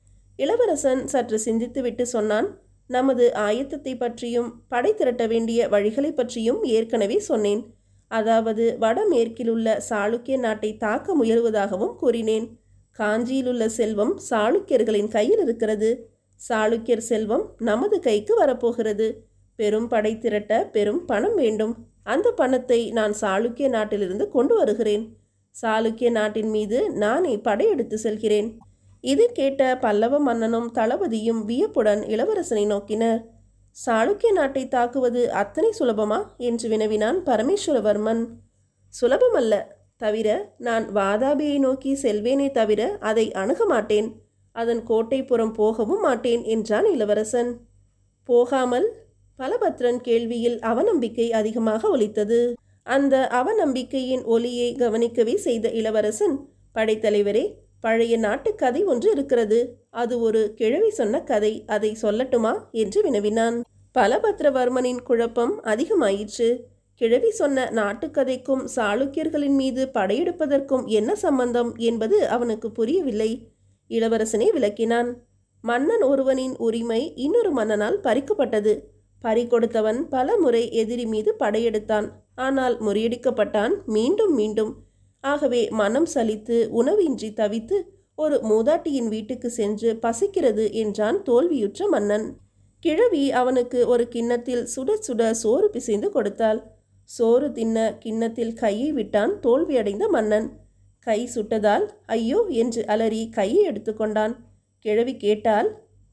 இளவரசன் சற்று சிந்தித்துவிட்டு சொன்னான் நமது ஆயத்தத்தை பற்றியும் படை திரட்ட வேண்டிய வழிகளை பற்றியும் ஏற்கனவே சொன்னேன் அதாவது வடமேற்கிலுள்ள சாளுக்கிய நாட்டை தாக்க முயல்வதாகவும் கூறினேன் காஞ்சியிலுள்ள செல்வம் சாளுக்கியர்களின் கையில் இருக்கிறது சாளுக்கியர் செல்வம் நமது கைக்கு வரப்போகிறது பெரும் படை திரட்ட பெரும் பணம் வேண்டும் அந்த பணத்தை நான் சாளுக்கிய நாட்டிலிருந்து கொண்டு வருகிறேன் சாளுக்கிய நாட்டின் மீது நானே படையெடுத்து செல்கிறேன் இது கேட்ட பல்லவ மன்னனும் தளபதியும் வியப்புடன் இளவரசனை நோக்கினர் சாளுக்கிய நாட்டை தாக்குவது அத்தனை சுலபமா என்று வினவினான் பரமேஸ்வரவர்மன் சுலபமல்ல தவிர நான் வாதாபியை நோக்கி செல்வேனே தவிர அதை அணுக மாட்டேன் அதன் கோட்டைப்புறம் போகவும் மாட்டேன் என்றான் இளவரசன் போகாமல் பலபத்ரன் கேள்வியில் அவநம்பிக்கை அதிகமாக ஒலித்தது அந்த அவநம்பிக்கையின் ஒலியை கவனிக்கவே செய்த இளவரசன் படைத்தலைவரே பழைய நாட்டு கதை ஒன்று இருக்கிறது அது ஒரு கிழவி சொன்ன கதை அதை சொல்லட்டுமா என்று வினவினான் பலபத்ரவர்மனின் குழப்பம் அதிகமாயிற்று கிழவி சொன்ன நாட்டுக்கதைக்கும் சாளுக்கியர்களின் மீது படையெடுப்பதற்கும் என்ன சம்பந்தம் என்பது அவனுக்கு புரியவில்லை இளவரசனே விளக்கினான் மன்னன் ஒருவனின் உரிமை இன்னொரு மன்னனால் பறிக்கப்பட்டது பறி கொடுத்தவன் பல முறை எதிரி மீது படையெடுத்தான் ஆனால் முறியடிக்கப்பட்டான் மீண்டும் மீண்டும் ஆகவே மனம் சலித்து உணவின்றி தவித்து ஒரு மூதாட்டியின் வீட்டுக்கு சென்று பசிக்கிறது என்றான் தோல்வியுற்ற மன்னன் கிழவி அவனுக்கு ஒரு கிண்ணத்தில் சுட சுட சோறு பிசைந்து கொடுத்தாள் சோறு தின்ன கிண்ணத்தில் கையை விட்டான் தோல்வியடைந்த மன்னன் கை சுட்டதால் ஐயோ என்று அலறி கையை எடுத்துக்கொண்டான் கிழவி கேட்டால்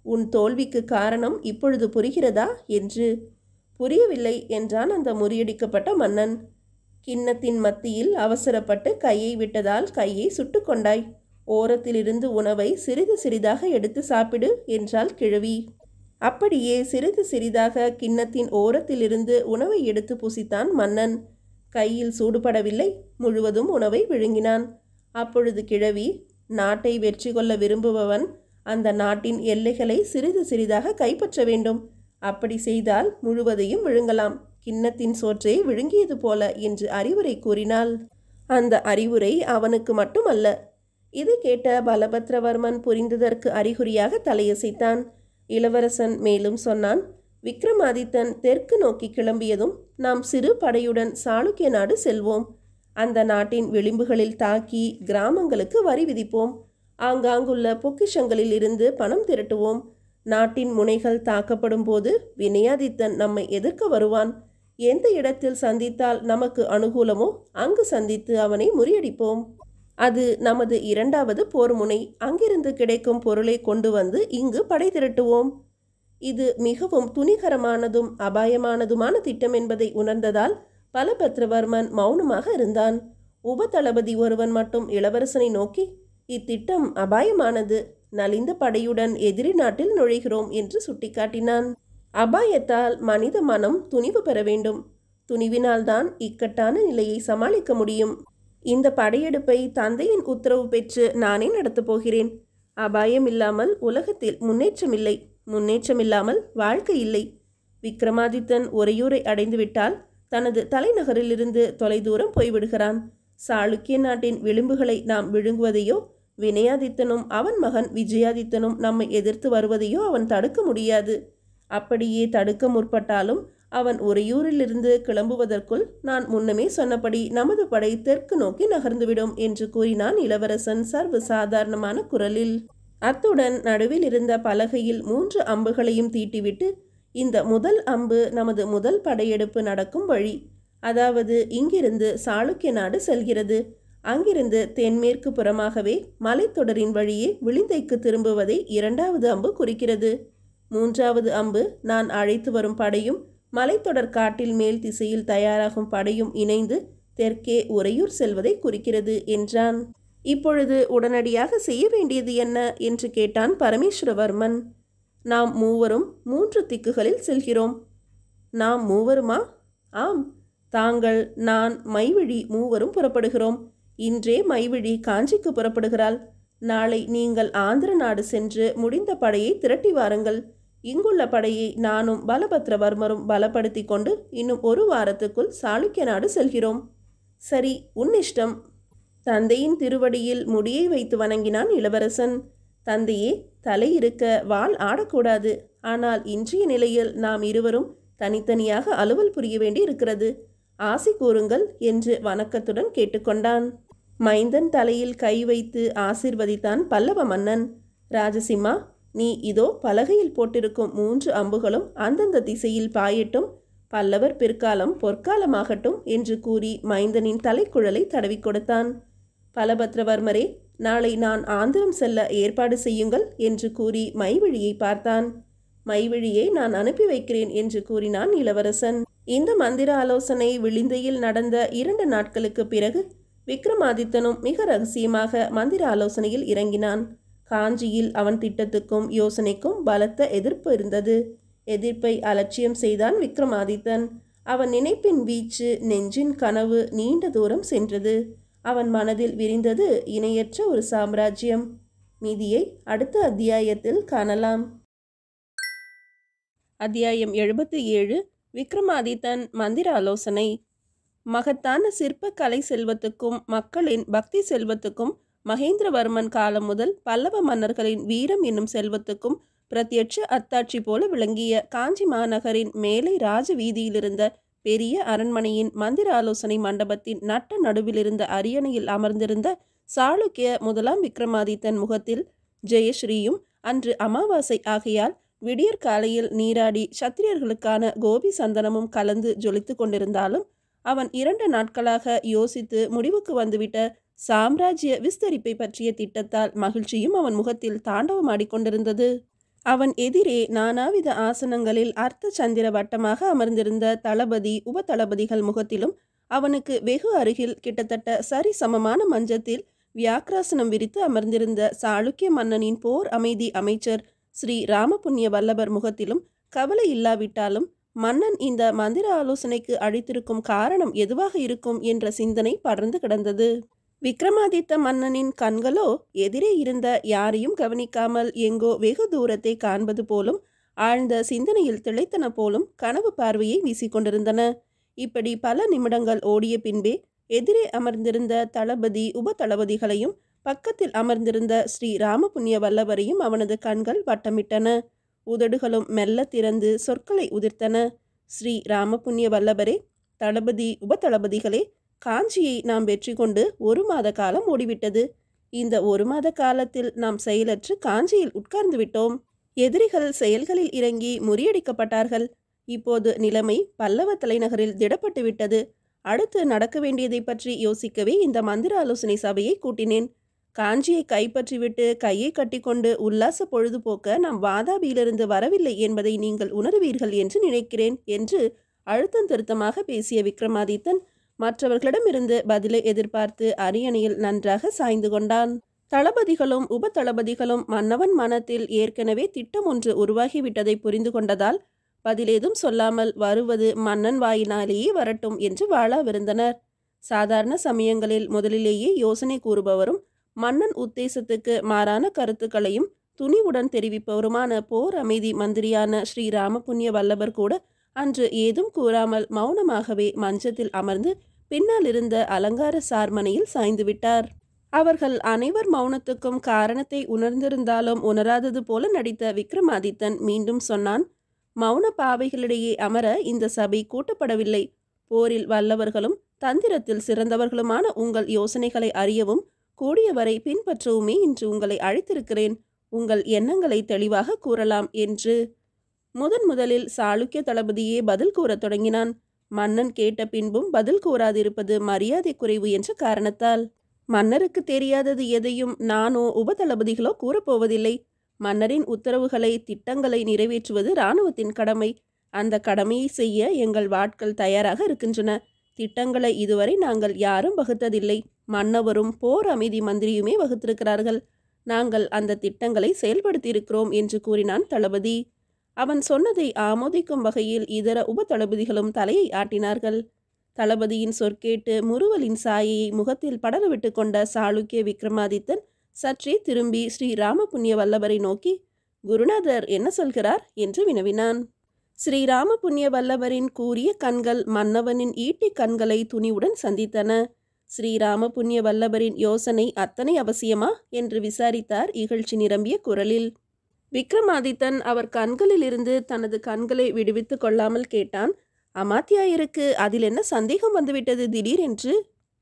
உன் தோல்விக்கு காரணம் இப்பொழுது புரிகிறதா என்று புரியவில்லை என்றான் அந்த முறியடிக்கப்பட்ட மன்னன் கிண்ணத்தின் மத்தியில் அவசரப்பட்டு கையை விட்டதால் கையை சுட்டுக்கொண்டாய் ஓரத்திலிருந்து உணவை சிறிது சிறிதாக எடுத்து சாப்பிடு என்றாள் கிழவி அப்படியே சிறிது சிறிதாக கிண்ணத்தின் ஓரத்திலிருந்து உணவை எடுத்து புசித்தான் மன்னன் கையில் சூடுபடவில்லை முழுவதும் உணவை விழுங்கினான் அப்பொழுது கிழவி நாட்டை வெற்றி கொள்ள விரும்புபவன் அந்த நாட்டின் எல்லைகளை சிறிது சிறிதாக கைப்பற்ற வேண்டும் அப்படி செய்தால் முழுவதையும் விழுங்கலாம் கிண்ணத்தின் சோற்றை விழுங்கியது போல என்று அறிவுரை கூறினாள் அந்த அறிவுரை அவனுக்கு மட்டுமல்ல இது கேட்ட பலபத்ரவர்மன் புரிந்ததற்கு அறிகுறியாக தலையசைத்தான் இளவரசன் மேலும் சொன்னான் விக்ரமாதித்தன் தெற்கு நோக்கி கிளம்பியதும் நாம் சிறு படையுடன் சாளுக்கிய நாடு செல்வோம் அந்த நாட்டின் விளிம்புகளில் தாக்கி கிராமங்களுக்கு வரி விதிப்போம் ஆங்காங்குள்ள பொக்கிஷங்களில் இருந்து பணம் திரட்டுவோம் நாட்டின் முனைகள் தாக்கப்படும் போது வினயாதித்தன் நம்மை எதிர்க்க வருவான் எந்த இடத்தில் சந்தித்தால் நமக்கு அனுகூலமோ அங்கு சந்தித்து அவனை முறியடிப்போம் அது நமது இரண்டாவது போர் முனை அங்கிருந்து கிடைக்கும் பொருளை கொண்டு வந்து இங்கு படை திரட்டுவோம் இது மிகவும் துணிகரமானதும் அபாயமானதுமான திட்டம் என்பதை உணர்ந்ததால் பலபத்ரவர்மன் மௌனமாக இருந்தான் உபதளபதி ஒருவன் மட்டும் இளவரசனை நோக்கி இத்திட்டம் அபாயமானது நலிந்த படையுடன் எதிரி நாட்டில் நுழைகிறோம் என்று சுட்டிக்காட்டினான் அபாயத்தால் மனித மனம் துணிவு பெற வேண்டும் துணிவினால்தான் இக்கட்டான நிலையை சமாளிக்க முடியும் இந்த படையெடுப்பை தந்தையின் உத்தரவு பெற்று நானே நடத்தப் போகிறேன் அபாயம் இல்லாமல் உலகத்தில் முன்னேற்றமில்லை முன்னேற்றமில்லாமல் வாழ்க்கை இல்லை விக்ரமாதித்தன் உறையூரை அடைந்துவிட்டால் தனது தலைநகரிலிருந்து தொலைதூரம் போய்விடுகிறான் சாளுக்கிய நாட்டின் விளிம்புகளை நாம் விழுங்குவதையோ வினயாதித்தனும் அவன் மகன் விஜயாதித்தனும் நம்மை எதிர்த்து வருவதையோ அவன் தடுக்க முடியாது அப்படியே தடுக்க முற்பட்டாலும் அவன் உறையூரிலிருந்து கிளம்புவதற்குள் நான் முன்னமே சொன்னபடி நமது படை தெற்கு நோக்கி நகர்ந்துவிடும் என்று கூறினான் இளவரசன் சர்வ சாதாரணமான குரலில் அத்துடன் நடுவில் இருந்த பலகையில் மூன்று அம்புகளையும் தீட்டிவிட்டு இந்த முதல் அம்பு நமது முதல் படையெடுப்பு நடக்கும் வழி அதாவது இங்கிருந்து சாளுக்கிய நாடு செல்கிறது அங்கிருந்து தென்மேற்கு புறமாகவே மலைத்தொடரின் வழியே விளிந்தைக்கு திரும்புவதை இரண்டாவது அம்பு குறிக்கிறது மூன்றாவது அம்பு நான் அழைத்து வரும் படையும் மலைத்தொடர் காட்டில் மேல் திசையில் தயாராகும் படையும் இணைந்து தெற்கே உறையூர் செல்வதை குறிக்கிறது என்றான் இப்பொழுது உடனடியாக செய்ய வேண்டியது என்ன என்று கேட்டான் பரமேஸ்வரவர்மன் நாம் மூவரும் மூன்று திக்குகளில் செல்கிறோம் நாம் மூவருமா ஆம் தாங்கள் நான் மைவிழி மூவரும் புறப்படுகிறோம் இன்றே மைவிழி காஞ்சிக்கு புறப்படுகிறாள் நாளை நீங்கள் ஆந்திர நாடு சென்று முடிந்த படையை திரட்டி வாருங்கள் இங்குள்ள படையை நானும் பலபத்ரவர்மரும் பலப்படுத்தி கொண்டு இன்னும் ஒரு வாரத்துக்குள் சாளுக்கிய நாடு செல்கிறோம் சரி உன் இஷ்டம் தந்தையின் திருவடியில் முடியை வைத்து வணங்கினான் இளவரசன் தந்தையே தலை இருக்க வாள் ஆடக்கூடாது ஆனால் இன்றைய நிலையில் நாம் இருவரும் தனித்தனியாக அலுவல் புரிய வேண்டி இருக்கிறது ஆசி கூறுங்கள் என்று வணக்கத்துடன் கேட்டுக்கொண்டான் மைந்தன் தலையில் கை வைத்து ஆசிர்வதித்தான் பல்லவ மன்னன் ராஜசிம்மா நீ இதோ பலகையில் போட்டிருக்கும் மூன்று அம்புகளும் அந்தந்த திசையில் பாயட்டும் பல்லவர் பிற்காலம் பொற்காலமாகட்டும் என்று கூறி மைந்தனின் தலைக்குழலை தடவி கொடுத்தான் பலபத்ரவர்மரே நாளை நான் ஆந்திரம் செல்ல ஏற்பாடு செய்யுங்கள் என்று கூறி மைவிழியை பார்த்தான் மைவிழியை நான் அனுப்பி வைக்கிறேன் என்று கூறினான் இளவரசன் இந்த மந்திர ஆலோசனை விளிந்தையில் நடந்த இரண்டு நாட்களுக்கு பிறகு விக்ரமாதித்தனும் மிக ரகசியமாக மந்திர ஆலோசனையில் இறங்கினான் காஞ்சியில் அவன் திட்டத்துக்கும் யோசனைக்கும் பலத்த எதிர்ப்பு இருந்தது எதிர்ப்பை அலட்சியம் செய்தான் விக்ரமாதித்தன் அவன் நினைப்பின் வீச்சு நெஞ்சின் கனவு நீண்ட தூரம் சென்றது அவன் மனதில் விரிந்தது இணையற்ற ஒரு சாம்ராஜ்யம் மீதியை அடுத்த அத்தியாயத்தில் காணலாம் அத்தியாயம் எழுபத்தி ஏழு விக்ரமாதித்தன் மந்திர ஆலோசனை மகத்தான சிற்ப கலை செல்வத்துக்கும் மக்களின் பக்தி செல்வத்துக்கும் மகேந்திரவர்மன் காலம் முதல் பல்லவ மன்னர்களின் வீரம் என்னும் செல்வத்துக்கும் பிரத்யட்ச அத்தாட்சி போல விளங்கிய காஞ்சி மாநகரின் மேலை ராஜ வீதியிலிருந்த பெரிய அரண்மனையின் மந்திர ஆலோசனை மண்டபத்தின் நட்ட நடுவிலிருந்த அரியணையில் அமர்ந்திருந்த சாளுக்கிய முதலாம் விக்ரமாதித்தன் முகத்தில் ஜெயஸ்ரீயும் அன்று அமாவாசை ஆகையால் விடியற் காலையில் நீராடி சத்திரியர்களுக்கான கோபி சந்தனமும் கலந்து ஜொலித்து கொண்டிருந்தாலும் அவன் இரண்டு நாட்களாக யோசித்து முடிவுக்கு வந்துவிட்ட சாம்ராஜ்ய விஸ்தரிப்பை பற்றிய திட்டத்தால் மகிழ்ச்சியும் அவன் முகத்தில் தாண்டவமாடிக்கொண்டிருந்தது அவன் எதிரே நானாவித ஆசனங்களில் அர்த்த சந்திர வட்டமாக அமர்ந்திருந்த தளபதி உப தளபதிகள் முகத்திலும் அவனுக்கு வெகு அருகில் கிட்டத்தட்ட சரி சமமான மஞ்சத்தில் வியாக்கிராசனம் விரித்து அமர்ந்திருந்த சாளுக்கிய மன்னனின் போர் அமைதி அமைச்சர் ஸ்ரீ ராமபுண்ணிய வல்லபர் முகத்திலும் கவலை இல்லாவிட்டாலும் மன்னன் இந்த மந்திர ஆலோசனைக்கு அழைத்திருக்கும் காரணம் எதுவாக இருக்கும் என்ற சிந்தனை படர்ந்து கிடந்தது விக்ரமாதித்த மன்னனின் கண்களோ எதிரே இருந்த யாரையும் கவனிக்காமல் எங்கோ வெகு தூரத்தை காண்பது போலும் ஆழ்ந்த சிந்தனையில் திளைத்தன போலும் கனவு பார்வையை வீசிக்கொண்டிருந்தன இப்படி பல நிமிடங்கள் ஓடிய பின்பே எதிரே அமர்ந்திருந்த தளபதி உப தளபதிகளையும் பக்கத்தில் அமர்ந்திருந்த ஸ்ரீ ராமபுண்ணிய வல்லவரையும் அவனது கண்கள் வட்டமிட்டன உதடுகளும் மெல்ல திறந்து சொற்களை உதிர்த்தன ஸ்ரீ ராமபுண்ணிய வல்லபரே தளபதி உப தளபதிகளே காஞ்சியை நாம் வெற்றி கொண்டு ஒரு மாத காலம் ஓடிவிட்டது இந்த ஒரு மாத காலத்தில் நாம் செயலற்று காஞ்சியில் உட்கார்ந்து விட்டோம் எதிரிகள் செயல்களில் இறங்கி முறியடிக்கப்பட்டார்கள் இப்போது நிலைமை பல்லவ தலைநகரில் திடப்பட்டு விட்டது அடுத்து நடக்க வேண்டியதை பற்றி யோசிக்கவே இந்த மந்திர ஆலோசனை சபையை கூட்டினேன் காஞ்சியை கைப்பற்றிவிட்டு கையை கட்டிக்கொண்டு உல்லாச பொழுதுபோக்க நாம் வாதாபியிலிருந்து வரவில்லை என்பதை நீங்கள் உணர்வீர்கள் என்று நினைக்கிறேன் என்று அழுத்தம் திருத்தமாக பேசிய விக்ரமாதித்தன் மற்றவர்களிடமிருந்து பதிலை எதிர்பார்த்து அரியணையில் நன்றாக சாய்ந்து கொண்டான் தளபதிகளும் உப தளபதிகளும் மன்னவன் மனத்தில் ஏற்கனவே திட்டம் ஒன்று உருவாகிவிட்டதை புரிந்து கொண்டதால் பதிலேதும் சொல்லாமல் வருவது மன்னன் வாயினாலேயே வரட்டும் என்று வாழாவிருந்தனர் சாதாரண சமயங்களில் முதலிலேயே யோசனை கூறுபவரும் மன்னன் உத்தேசத்துக்கு மாறான கருத்துக்களையும் துணிவுடன் தெரிவிப்பவருமான போர் அமைதி மந்திரியான ஸ்ரீ ராமபுண்ணிய வல்லபர் கூட அன்று ஏதும் கூறாமல் மௌனமாகவே மஞ்சத்தில் அமர்ந்து பின்னால் இருந்த அலங்கார சார்மனையில் சாய்ந்து விட்டார் அவர்கள் அனைவர் மௌனத்துக்கும் காரணத்தை உணர்ந்திருந்தாலும் உணராதது போல நடித்த விக்ரமாதித்தன் மீண்டும் சொன்னான் மௌன பாவைகளிடையே அமர இந்த சபை கூட்டப்படவில்லை போரில் வல்லவர்களும் தந்திரத்தில் சிறந்தவர்களுமான உங்கள் யோசனைகளை அறியவும் கூடியவரை பின்பற்றவுமே இன்று உங்களை அழைத்திருக்கிறேன் உங்கள் எண்ணங்களை தெளிவாக கூறலாம் என்று முதன் முதலில் சாளுக்கிய தளபதியே பதில் கூறத் தொடங்கினான் மன்னன் கேட்ட பின்பும் பதில் கூறாதிருப்பது மரியாதை குறைவு என்ற காரணத்தால் மன்னருக்கு தெரியாதது எதையும் நானோ உபதளபதிகளோ கூறப்போவதில்லை மன்னரின் உத்தரவுகளை திட்டங்களை நிறைவேற்றுவது இராணுவத்தின் கடமை அந்த கடமையை செய்ய எங்கள் வாட்கள் தயாராக இருக்கின்றன திட்டங்களை இதுவரை நாங்கள் யாரும் வகுத்ததில்லை மன்னவரும் போர் அமைதி மந்திரியுமே வகுத்திருக்கிறார்கள் நாங்கள் அந்த திட்டங்களை செயல்படுத்தியிருக்கிறோம் என்று கூறினான் தளபதி அவன் சொன்னதை ஆமோதிக்கும் வகையில் இதர உப தளபதிகளும் தலையை ஆட்டினார்கள் தளபதியின் சொற்கேட்டு முறுவலின் சாயையை முகத்தில் படரவிட்டு கொண்ட சாளுக்கிய விக்ரமாதித்தன் சற்றே திரும்பி ஸ்ரீ ராமபுண்ணிய வல்லவரை நோக்கி குருநாதர் என்ன சொல்கிறார் என்று வினவினான் ஸ்ரீ ராமபுண்ணிய வல்லவரின் கூரிய கண்கள் மன்னவனின் ஈட்டி கண்களை துணிவுடன் சந்தித்தன ஸ்ரீராம புண்ணிய வல்லபரின் யோசனை அத்தனை அவசியமா என்று விசாரித்தார் இகழ்ச்சி நிரம்பிய குரலில் விக்ரமாதித்தன் அவர் கண்களிலிருந்து தனது கண்களை விடுவித்துக் கொள்ளாமல் கேட்டான் அமாத்தியாயருக்கு அதில் என்ன சந்தேகம் வந்துவிட்டது திடீரென்று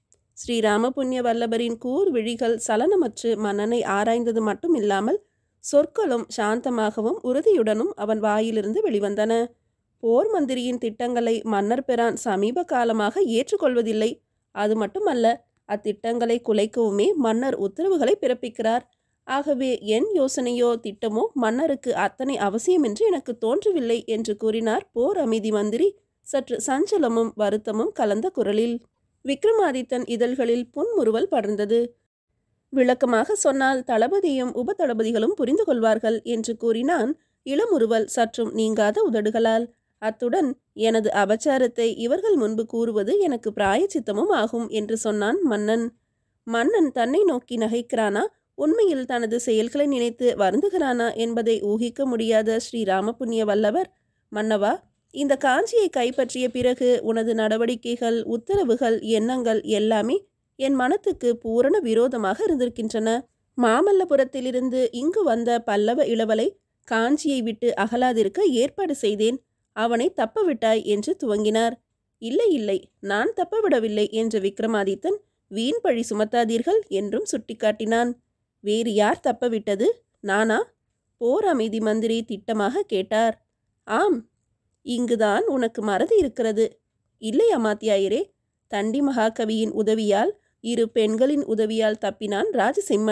ஸ்ரீராம புண்ணிய வல்லபரின் கூர் விழிகள் சலனமற்று மன்னனை ஆராய்ந்தது மட்டும் இல்லாமல் சொற்களும் சாந்தமாகவும் உறுதியுடனும் அவன் வாயிலிருந்து வெளிவந்தன போர் மந்திரியின் திட்டங்களை மன்னர் பெறான் சமீப காலமாக ஏற்றுக்கொள்வதில்லை அது மட்டுமல்ல அத்திட்டங்களை குலைக்கவுமே மன்னர் உத்தரவுகளை பிறப்பிக்கிறார் ஆகவே என் யோசனையோ திட்டமோ மன்னருக்கு அத்தனை அவசியம் என்று எனக்கு தோன்றவில்லை என்று கூறினார் போர் அமைதி மந்திரி சற்று சஞ்சலமும் வருத்தமும் கலந்த குரலில் விக்ரமாதித்தன் இதழ்களில் புன்முறுவல் படர்ந்தது விளக்கமாக சொன்னால் தளபதியும் உப தளபதிகளும் புரிந்து கொள்வார்கள் என்று கூறினான் இளமுறுவல் சற்றும் நீங்காத உதடுகளால் அத்துடன் எனது அபச்சாரத்தை இவர்கள் முன்பு கூறுவது எனக்கு பிராயச்சித்தமும் ஆகும் என்று சொன்னான் மன்னன் மன்னன் தன்னை நோக்கி நகைக்கிறானா உண்மையில் தனது செயல்களை நினைத்து வருந்துகிறானா என்பதை ஊகிக்க முடியாத ஸ்ரீ ராமபுண்ணிய வல்லவர் மன்னவா இந்த காஞ்சியை கைப்பற்றிய பிறகு உனது நடவடிக்கைகள் உத்தரவுகள் எண்ணங்கள் எல்லாமே என் மனத்துக்கு பூரண விரோதமாக இருந்திருக்கின்றன மாமல்லபுரத்திலிருந்து இங்கு வந்த பல்லவ இளவலை காஞ்சியை விட்டு அகலாதிருக்க ஏற்பாடு செய்தேன் அவனை தப்பவிட்டாய் என்று துவங்கினார் இல்லை இல்லை நான் தப்பவிடவில்லை என்ற விக்ரமாதித்தன் வீண் பழி சுமத்தாதீர்கள் என்றும் சுட்டிக்காட்டினான் வேறு யார் தப்பவிட்டது நானா போர் அமைதி மந்திரி திட்டமாக கேட்டார் ஆம் இங்குதான் உனக்கு மறதி இருக்கிறது இல்லை அமாத்தியாயரே தண்டி மகாகவியின் உதவியால் இரு பெண்களின் உதவியால் தப்பினான் ராஜசிம்மன்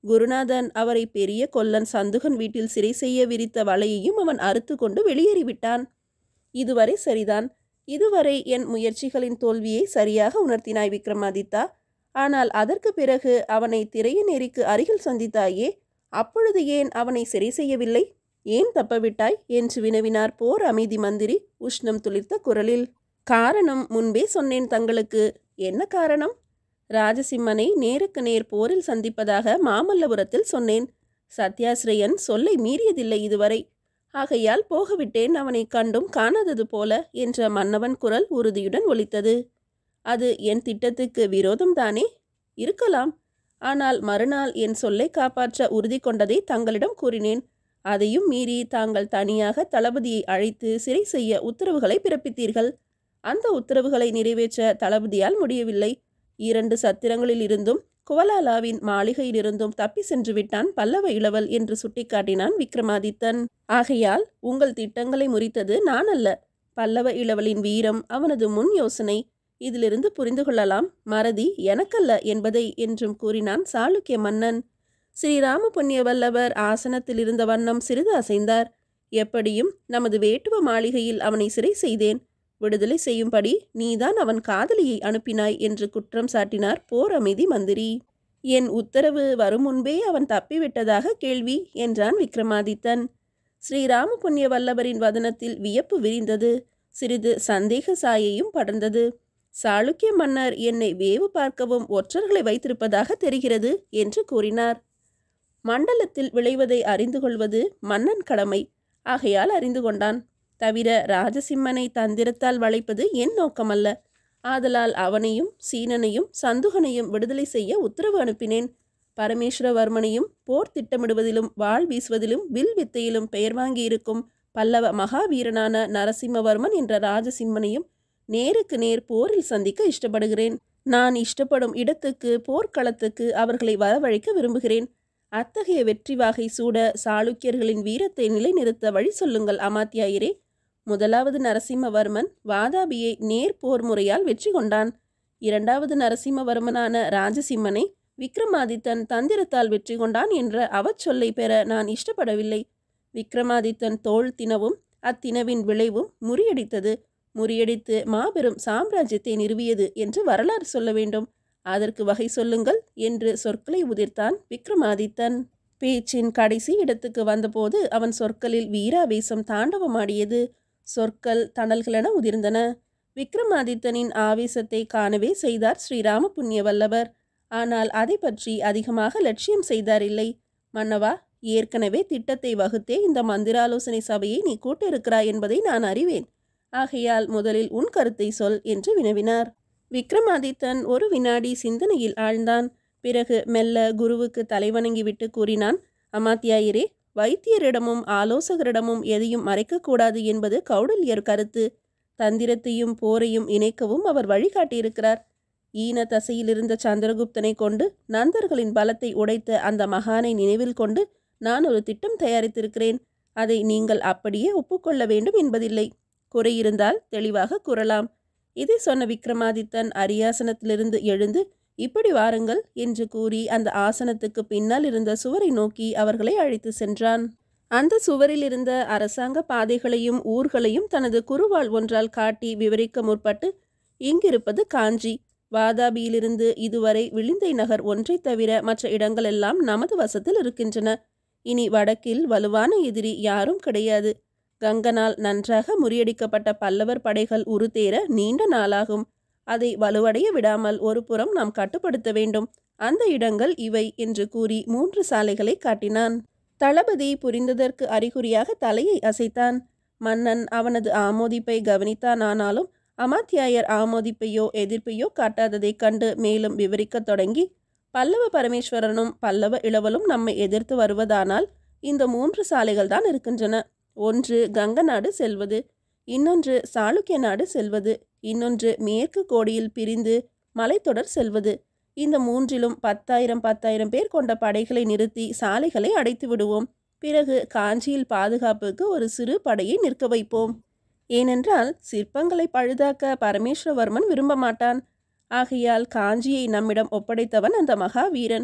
குருநாதன் அவரை பெரிய கொல்லன் சந்துகன் வீட்டில் சிறை செய்ய விரித்த வலையையும் அவன் அறுத்து கொண்டு வெளியேறிவிட்டான் இதுவரை சரிதான் இதுவரை என் முயற்சிகளின் தோல்வியை சரியாக உணர்த்தினாய் விக்ரமாதித்தா ஆனால் அதற்கு பிறகு அவனை திரைய நெறிக்கு அருகில் சந்தித்தாயே அப்பொழுது ஏன் அவனை சரி செய்யவில்லை ஏன் தப்பவிட்டாய் என்று வினவினார் போர் அமைதி மந்திரி உஷ்ணம் துளிர்த்த குரலில் காரணம் முன்பே சொன்னேன் தங்களுக்கு என்ன காரணம் ராஜசிம்மனை நேருக்கு நேர் போரில் சந்திப்பதாக மாமல்லபுரத்தில் சொன்னேன் சத்யாஸ்ரயன் சொல்லை மீறியதில்லை இதுவரை ஆகையால் போகவிட்டேன் அவனை கண்டும் காணாதது போல என்ற மன்னவன் குரல் உறுதியுடன் ஒலித்தது அது என் திட்டத்துக்கு விரோதம்தானே இருக்கலாம் ஆனால் மறுநாள் என் சொல்லை காப்பாற்ற உறுதி கொண்டதை தங்களிடம் கூறினேன் அதையும் மீறி தாங்கள் தனியாக தளபதியை அழைத்து சிறை செய்ய உத்தரவுகளை பிறப்பித்தீர்கள் அந்த உத்தரவுகளை நிறைவேற்ற தளபதியால் முடியவில்லை இரண்டு சத்திரங்களில் இருந்தும் குவலாலாவின் மாளிகையிலிருந்தும் தப்பி சென்று விட்டான் பல்லவ இளவல் என்று சுட்டிக்காட்டினான் விக்ரமாதித்தன் ஆகையால் உங்கள் திட்டங்களை முறித்தது நான் அல்ல பல்லவ இளவலின் வீரம் அவனது முன் யோசனை இதிலிருந்து புரிந்து கொள்ளலாம் மறதி எனக்கல்ல என்பதை என்றும் கூறினான் சாளுக்கிய மன்னன் ஸ்ரீராம புண்ணிய வல்லவர் ஆசனத்தில் இருந்த வண்ணம் சிறிது அசைந்தார் எப்படியும் நமது வேட்டுவ மாளிகையில் அவனை சிறை செய்தேன் விடுதலை செய்யும்படி நீதான் அவன் காதலியை அனுப்பினாய் என்று குற்றம் சாட்டினார் போர் அமைதி மந்திரி என் உத்தரவு வரும் முன்பே அவன் தப்பிவிட்டதாக கேள்வி என்றான் விக்ரமாதித்தன் ஸ்ரீராம புண்ணிய வல்லவரின் வதனத்தில் வியப்பு விரிந்தது சிறிது சந்தேக சாயையும் படர்ந்தது சாளுக்கிய மன்னர் என்னை வேவு பார்க்கவும் ஒற்றர்களை வைத்திருப்பதாக தெரிகிறது என்று கூறினார் மண்டலத்தில் விளைவதை அறிந்து கொள்வது மன்னன் கடமை ஆகையால் அறிந்து கொண்டான் தவிர ராஜசிம்மனை தந்திரத்தால் வளைப்பது என் நோக்கமல்ல ஆதலால் அவனையும் சீனனையும் சந்துகனையும் விடுதலை செய்ய உத்தரவு அனுப்பினேன் பரமேஸ்வரவர்மனையும் போர் திட்டமிடுவதிலும் வாள் வீசுவதிலும் வில் வித்தையிலும் பெயர் வாங்கியிருக்கும் பல்லவ மகாவீரனான நரசிம்மவர்மன் என்ற ராஜசிம்மனையும் நேருக்கு நேர் போரில் சந்திக்க இஷ்டப்படுகிறேன் நான் இஷ்டப்படும் இடத்துக்கு போர்க்களத்துக்கு அவர்களை வரவழைக்க விரும்புகிறேன் அத்தகைய வெற்றி வாகை சூட சாளுக்கியர்களின் வீரத்தை நிலைநிறுத்த வழி சொல்லுங்கள் அமாத்தியாயிரே முதலாவது நரசிம்மவர்மன் வாதாபியை நேர் போர் முறையால் வெற்றி கொண்டான் இரண்டாவது நரசிம்மவர்மனான ராஜசிம்மனை விக்ரமாதித்தன் தந்திரத்தால் வெற்றி கொண்டான் என்ற அவச்சொல்லை பெற நான் இஷ்டப்படவில்லை விக்ரமாதித்தன் தோல் தினவும் அத்தினவின் விளைவும் முறியடித்தது முறியடித்து மாபெரும் சாம்ராஜ்யத்தை நிறுவியது என்று வரலாறு சொல்ல வேண்டும் அதற்கு வகை சொல்லுங்கள் என்று சொற்களை உதிர்த்தான் விக்ரமாதித்தன் பேச்சின் கடைசி இடத்துக்கு வந்தபோது அவன் சொற்களில் வீராவேசம் தாண்டவமாடியது சொற்கள் தணல்களென உதிர்ந்தன விக்ரமாதித்தனின் ஆவேசத்தை காணவே செய்தார் ஸ்ரீராம புண்ணிய வல்லவர் ஆனால் அதை பற்றி அதிகமாக லட்சியம் செய்தார் இல்லை மன்னவா ஏற்கனவே திட்டத்தை வகுத்தே இந்த மந்திராலோசனை சபையை நீ கூட்டிருக்கிறாய் என்பதை நான் அறிவேன் ஆகையால் முதலில் உன் கருத்தை சொல் என்று வினவினார் விக்ரமாதித்தன் ஒரு வினாடி சிந்தனையில் ஆழ்ந்தான் பிறகு மெல்ல குருவுக்கு தலைவணங்கிவிட்டு கூறினான் அமாத்தியாயிரே வைத்தியரிடமும் ஆலோசகரிடமும் எதையும் மறைக்கக்கூடாது என்பது கௌடல்யர் கருத்து தந்திரத்தையும் போரையும் இணைக்கவும் அவர் வழிகாட்டியிருக்கிறார் ஈன தசையிலிருந்த சந்திரகுப்தனை கொண்டு நந்தர்களின் பலத்தை உடைத்த அந்த மகானை நினைவில் கொண்டு நான் ஒரு திட்டம் தயாரித்திருக்கிறேன் அதை நீங்கள் அப்படியே ஒப்புக்கொள்ள வேண்டும் என்பதில்லை குறையிருந்தால் தெளிவாக கூறலாம் இதை சொன்ன விக்ரமாதித்தன் அரியாசனத்திலிருந்து எழுந்து இப்படி வாருங்கள் என்று கூறி அந்த ஆசனத்துக்கு பின்னால் இருந்த சுவரை நோக்கி அவர்களை அழைத்து சென்றான் அந்த சுவரில் இருந்த அரசாங்க பாதைகளையும் ஊர்களையும் தனது குறுவாள் ஒன்றால் காட்டி விவரிக்க முற்பட்டு இங்கிருப்பது காஞ்சி வாதாபியிலிருந்து இதுவரை விளிந்தை நகர் ஒன்றை தவிர மற்ற இடங்களெல்லாம் நமது வசத்தில் இருக்கின்றன இனி வடக்கில் வலுவான எதிரி யாரும் கிடையாது கங்கனால் நன்றாக முறியடிக்கப்பட்ட பல்லவர் படைகள் உருத்தேற நீண்ட நாளாகும் அதை வலுவடைய விடாமல் ஒரு புறம் நாம் கட்டுப்படுத்த வேண்டும் அந்த இடங்கள் இவை என்று கூறி மூன்று சாலைகளை காட்டினான் தளபதி புரிந்ததற்கு அறிகுறியாக தலையை அசைத்தான் மன்னன் அவனது ஆமோதிப்பை கவனித்தானானாலும் அமாத்தியாயர் ஆமோதிப்பையோ எதிர்ப்பையோ காட்டாததைக் கண்டு மேலும் விவரிக்கத் தொடங்கி பல்லவ பரமேஸ்வரனும் பல்லவ இளவலும் நம்மை எதிர்த்து வருவதானால் இந்த மூன்று சாலைகள் தான் இருக்கின்றன ஒன்று கங்க நாடு செல்வது இன்னொன்று சாளுக்கிய நாடு செல்வது இன்னொன்று மேற்கு கோடியில் பிரிந்து மலைத்தொடர் செல்வது இந்த மூன்றிலும் பத்தாயிரம் பத்தாயிரம் பேர் கொண்ட படைகளை நிறுத்தி சாலைகளை அடைத்து விடுவோம் பிறகு காஞ்சியில் பாதுகாப்புக்கு ஒரு சிறு படையை நிற்க வைப்போம் ஏனென்றால் சிற்பங்களை பழுதாக்க பரமேஸ்வரவர்மன் விரும்ப மாட்டான் ஆகையால் காஞ்சியை நம்மிடம் ஒப்படைத்தவன் அந்த மகாவீரன்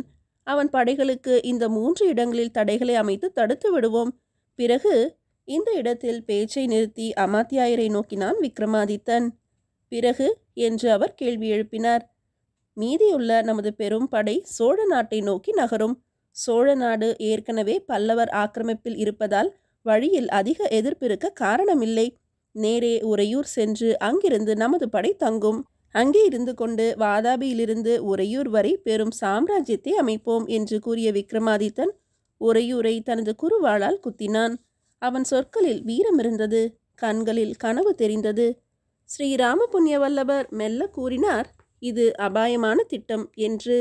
அவன் படைகளுக்கு இந்த மூன்று இடங்களில் தடைகளை அமைத்து தடுத்து விடுவோம் பிறகு இந்த இடத்தில் பேச்சை நிறுத்தி அமாத்தியாயரை நோக்கினான் விக்ரமாதித்தன் பிறகு என்று அவர் கேள்வி எழுப்பினார் மீதியுள்ள நமது பெரும் படை சோழ நாட்டை நோக்கி நகரும் சோழ நாடு ஏற்கனவே பல்லவர் ஆக்கிரமிப்பில் இருப்பதால் வழியில் அதிக எதிர்ப்பிருக்க காரணமில்லை நேரே உறையூர் சென்று அங்கிருந்து நமது படை தங்கும் அங்கே இருந்து கொண்டு வாதாபியிலிருந்து உறையூர் வரை பெரும் சாம்ராஜ்யத்தை அமைப்போம் என்று கூறிய விக்ரமாதித்தன் உறையூரை தனது குறுவாளால் குத்தினான் அவன் சொற்களில் வீரம் இருந்தது கண்களில் கனவு தெரிந்தது ஸ்ரீராம புண்ணியவல்லவர் மெல்ல கூறினார் இது அபாயமான திட்டம் என்று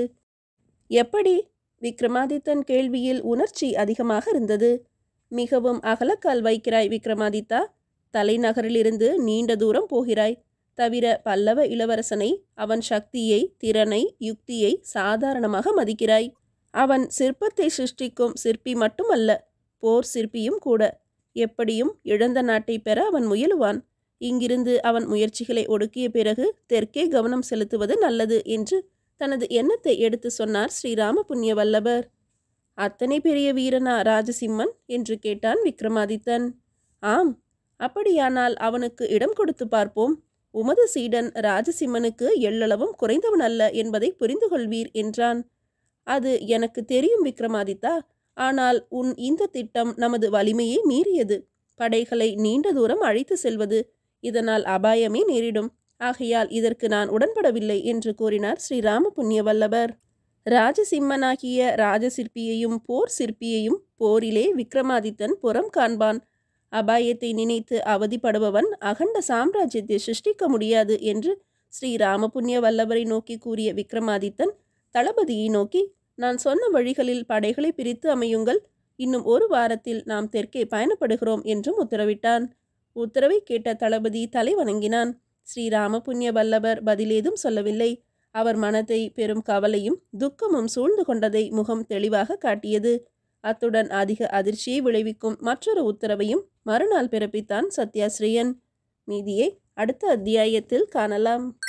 எப்படி விக்ரமாதித்தன் கேள்வியில் உணர்ச்சி அதிகமாக இருந்தது மிகவும் அகலக்கால் வைக்கிறாய் விக்ரமாதித்தா தலைநகரிலிருந்து நீண்ட தூரம் போகிறாய் தவிர பல்லவ இளவரசனை அவன் சக்தியை திறனை யுக்தியை சாதாரணமாக மதிக்கிறாய் அவன் சிற்பத்தை சிருஷ்டிக்கும் சிற்பி மட்டுமல்ல போர் சிற்பியும் கூட எப்படியும் இழந்த நாட்டை பெற அவன் முயலுவான் இங்கிருந்து அவன் முயற்சிகளை ஒடுக்கிய பிறகு தெற்கே கவனம் செலுத்துவது நல்லது என்று தனது எண்ணத்தை எடுத்து சொன்னார் ஸ்ரீராம புண்ணிய வல்லபர் அத்தனை பெரிய வீரனா ராஜசிம்மன் என்று கேட்டான் விக்ரமாதித்தன் ஆம் அப்படியானால் அவனுக்கு இடம் கொடுத்து பார்ப்போம் உமது சீடன் ராஜசிம்மனுக்கு எள்ளளவும் குறைந்தவன் அல்ல என்பதை புரிந்து கொள்வீர் என்றான் அது எனக்கு தெரியும் விக்ரமாதித்தா ஆனால் உன் இந்த திட்டம் நமது வலிமையை மீறியது படைகளை நீண்ட தூரம் அழைத்து செல்வது இதனால் அபாயமே நேரிடும் ஆகையால் இதற்கு நான் உடன்படவில்லை என்று கூறினார் ஸ்ரீராம புண்ணிய வல்லபர் ராஜசிம்மனாகிய ராஜசிற்பியையும் போர் சிற்பியையும் போரிலே விக்ரமாதித்தன் புறம் காண்பான் அபாயத்தை நினைத்து அவதிப்படுபவன் அகண்ட சாம்ராஜ்யத்தை சிருஷ்டிக்க முடியாது என்று ஸ்ரீ ராமபுண்ணிய வல்லவரை நோக்கி கூறிய விக்ரமாதித்தன் தளபதியை நோக்கி நான் சொன்ன வழிகளில் படைகளை பிரித்து அமையுங்கள் இன்னும் ஒரு வாரத்தில் நாம் தெற்கே பயணப்படுகிறோம் என்றும் உத்தரவிட்டான் உத்தரவை கேட்ட தளபதி தலை வணங்கினான் ஸ்ரீராம புண்ணிய வல்லவர் பதிலேதும் சொல்லவில்லை அவர் மனதை பெரும் கவலையும் துக்கமும் சூழ்ந்து கொண்டதை முகம் தெளிவாக காட்டியது அத்துடன் அதிக அதிர்ச்சியை விளைவிக்கும் மற்றொரு உத்தரவையும் மறுநாள் பிறப்பித்தான் சத்யாஸ்ரீயன் மீதியை அடுத்த அத்தியாயத்தில் காணலாம்